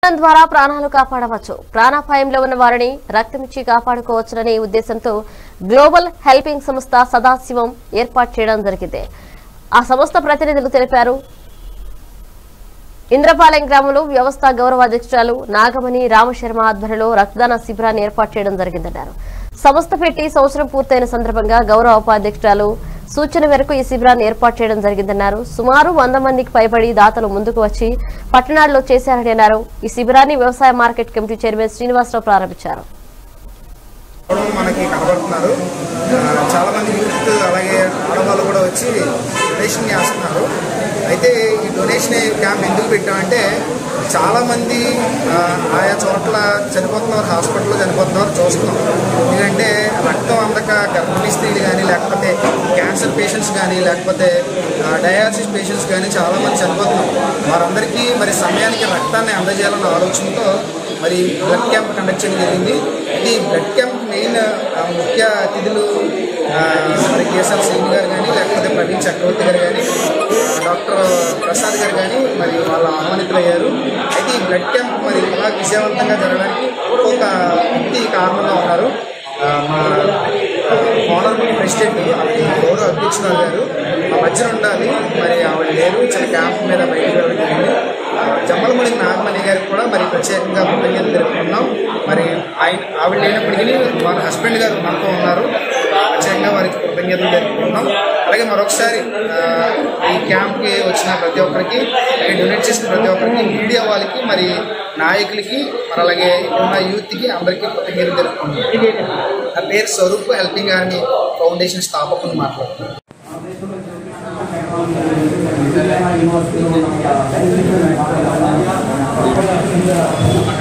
రక్తం ద్వారా ప్రాణాలు కాపాడవచ్చు ప్రాణాపాయంలో ఉన్న వారిని రక్తమిచ్చి కాపాడుకోవచ్చుననే ఉద్దేశంతో గ్లోబల్ హెల్పింగ్ సంస్థ సదాశివం ఏర్పాటు చేయడం జరిగింది ఆ సంస్థ ప్రతినిధులు తెలిపారు ఇంద్రపాలెం గ్రామంలో వ్యవస్థ గౌరవ అధ్యక్షురాలు నాగమణి రామశర్మ ఆధ్వర్యంలో రక్తదాన శిబిరాన్ని ఏర్పాటు చేయడం జరిగిందన్నారు సంస్థ పెట్టి సంవత్సరం పూర్తయిన సందర్భంగా గౌరవ ఉపాధ్యక్షురాలు సూచన మేరకు ఈ శిబిరాన్ని ఏర్పాటు చేయడం జరిగిందన్నారు సుమారు వంద మందికి పైబడి దాతలు ముందుకు వచ్చి పట్టణాల్లో చేశారని అన్నారు ఈ శిబిరాన్ని వ్యవసాయ మార్కెట్ కమిటీ చైర్మన్ శ్రీనివాసరావు ప్రారంభించారు కూడా మనకి కనబడుతున్నారు ఆ, చాలా మంది యూత్ అలాగే ఆడవాళ్ళు కూడా వచ్చి డొనేషన్ చేస్తున్నారు అయితే ఈ డొనేషన్ క్యాంప్ ఎందుకు పెట్టామంటే చాలా మంది ఆ, ఆయా చోట్ల చనిపోతున్నారు హాస్పిటల్లో చనిపోతున్నారు చూస్తున్నాం ఎందుకంటే రక్తం అందక గర్భిణీ స్త్రీలు కానీ లేకపోతే క్యాన్సర్ పేషెంట్స్ కానీ లేకపోతే డయాలసిస్ పేషెంట్స్ కానీ చాలా మంది చనిపోతున్నారు వారందరికీ మరి సమయానికి రక్తాన్ని అందజేయాలన్న ఆలోచనతో మరి బ్లడ్ క్యాంప్ కండక్ట్ చేయడం జరిగింది ఇది బ్లడ్ క్యాంప్ మెయిన్ ఆ, ముఖ్య అతిథులు ఆ, మరి కేఎస్ఆర్ సింగ్ గారు కానీ లేకపోతే ప్రవీణ్ చక్రవర్తి గారు కానీ డాక్టర్ ప్రసాద్ గారు కానీ మరి వాళ్ళ ఆహ్వానితులయ్యారు అయితే ఈ బ్లడ్ క్యాంప్ మరి ఇలా విజయవంతంగా జరగడానికి ఒక వ్యక్తి కారణంగా ఉన్నారు ఆ, మా ఓనర్ ప్రెసిడెంట్ గౌరవ అధ్యక్షురాలు గారు మా మధ్యన ఉండాలి మరి ఆవిడ లేరు చిన్న క్యాంప్ మీద బయటకు వెళ్ళడం జరిగింది ఆ, జమ్మలమూడి నాగమణి గారికి కూడా మరి ప్రత్యేకంగా కృతజ్ఞతలు తెలుపుకున్నాం మరి ఆయన ఆవిడ లేనప్పటికీ వాళ్ళ హస్బెండ్ గారు మనతో ఉన్నారు ప్రత్యేకంగా వారికి కృతజ్ఞతలు తెలుపుకున్నాం అలాగే మరొకసారి ఆ, ఈ క్యాంప్కి వచ్చిన ప్రతి ఒక్కరికి అలాగే డొనేట్ చేసిన ప్రతి ఒక్కరికి మీడియా వాళ్ళకి మరి నాయకులకి మరి అలాగే ఉన్న యూత్కి అందరికీ కృతజ్ఞతలు తెలుపుకున్నాం నా పేరు స్వరూప్ హెల్పింగ్ ఆర్మీ ఫౌండేషన్ స్థాపకులు మాట్లాడుతున్నాను యూనివర్సిటీలో